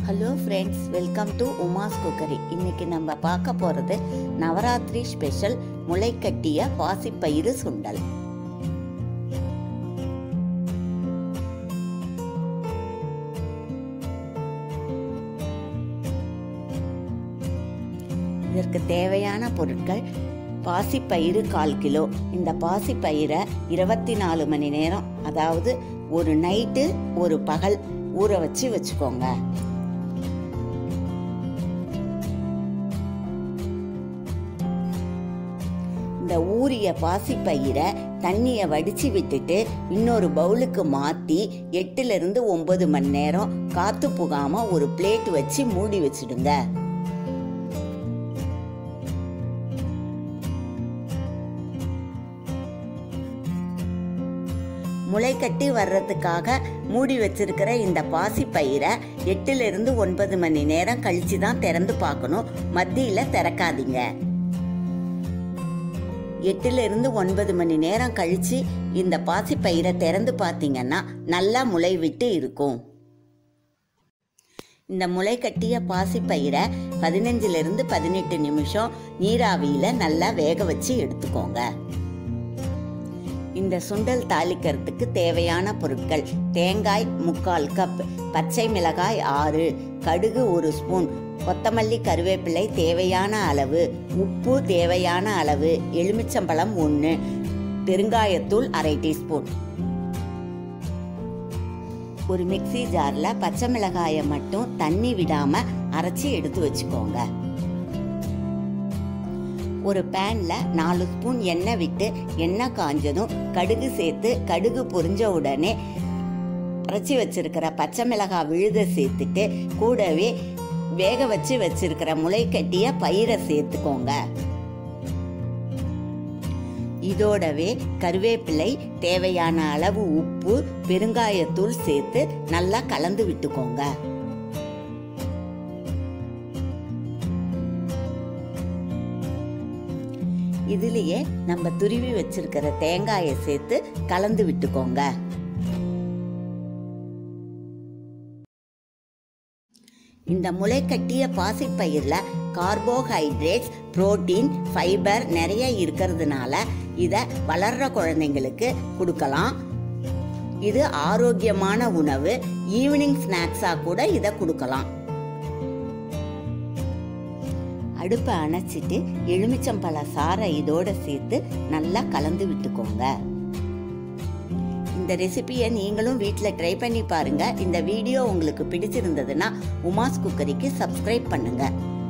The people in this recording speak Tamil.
hello friends welcome to Uma's cookery இன்னைக்கு நம்ம பார்க்க போகிறது நவராத்திரி ஸ்பெஷல் முளைக்கட்டிய பாசிப்பயிறு சுண்டல் இதற்கு தேவையான பொருட்கள் பாசிப்பயிறு கால் கிலோ இந்த பாசிப்பயிரை இருபத்தி நாலு மணி நேரம் அதாவது ஒரு நைட்டு ஒரு பகல் ஊற வச்சு வச்சுக்கோங்க இந்த ஊறிய பாசிப்பயிரை தண்ணியை வடித்து விட்டுட்டு இன்னொரு பவுலுக்கு மாற்றி எட்டுலேருந்து ஒம்பது மணி நேரம் காற்று புகாமல் ஒரு பிளேட் வச்சு மூடி வச்சிடுங்க முளைக்கட்டி வர்றதுக்காக மூடி வச்சிருக்கிற இந்த பாசி பயிரை எட்டுலேருந்து ஒன்பது மணி நேரம் கழிச்சு தான் திறந்து பார்க்கணும் மத்தியில் திறக்காதீங்க எட்டுலேருந்து ஒன்பது மணி நேரம் கழிச்சு இந்த பாசி பயிரை திறந்து பார்த்தீங்கன்னா நல்லா முளை விட்டு இருக்கும் இந்த முளை கட்டிய பாசி பயிரை பதினஞ்சுலேருந்து பதினெட்டு நிமிஷம் நீராவியில் நல்லா வேக வச்சு எடுத்துக்கோங்க இந்த சுண்டல் தாளிக்கிறதுக்கு தேவையான பொருட்கள் தேங்காய் முக்கால் கப் பச்சை மிளகாய் ஆறு கடுகு ஒரு ஸ்பூன் கொத்தமல்லி கருவேப்பிலை தேவையான அளவு உப்பு தேவையான அளவு எலுமிச்சம்பழம் ஒன்று பெருங்காயத்தூள் அரை டீஸ்பூன் ஒரு மிக்சி ஜாரில் பச்சை மிளகாயை மட்டும் தண்ணி விடாமல் அரைச்சி எடுத்து வச்சுக்கோங்க ஒரு பேனில் நாலு ஸ்பூன் எண்ணெய் விட்டு எண்ணெய் காஞ்சதும் கடுகு சேர்த்து கடுகு பொரிஞ்ச உடனே அரைச்சி வச்சிருக்கிற பச்சை மிளகாய் விழுத சேர்த்துட்டு கூடவே வேக வச்சு வச்சிருக்கிற முளை கட்டிய பயிரை சேர்த்துக்கோங்க இதோடவே கருவேப்பிலை தேவையான அளவு உப்பு பெருங்காயத்தூள் சேர்த்து நல்லா கலந்து விட்டுக்கோங்க இதுலேயே நம்ம துருவி வச்சிருக்கிற தேங்காயை சேர்த்து கலந்து விட்டுக்கோங்க இந்த முளைக்கட்டிய பாசிப்பயிரில் கார்போஹைட்ரேட்ஸ் புரோட்டீன் ஃபைபர் நிறைய இருக்கிறதுனால இதை வளர்ற குழந்தைங்களுக்கு கொடுக்கலாம் இது ஆரோக்கியமான உணவு ஈவினிங் ஸ்நாக்ஸாக கூட இதை கொடுக்கலாம் அடுப்பை அணைச்சிட்டு எலுமிச்சம்பழ சாறை இதோட சேர்த்து நல்லா கலந்து விட்டுக்கோங்க இந்த ரெசிபியை நீங்களும் வீட்டில் ட்ரை பண்ணி பாருங்க இந்த வீடியோ உங்களுக்கு பிடிச்சிருந்ததுன்னா உமாஸ் குக்கரிக்கு சப்ஸ்கிரைப் பண்ணுங்க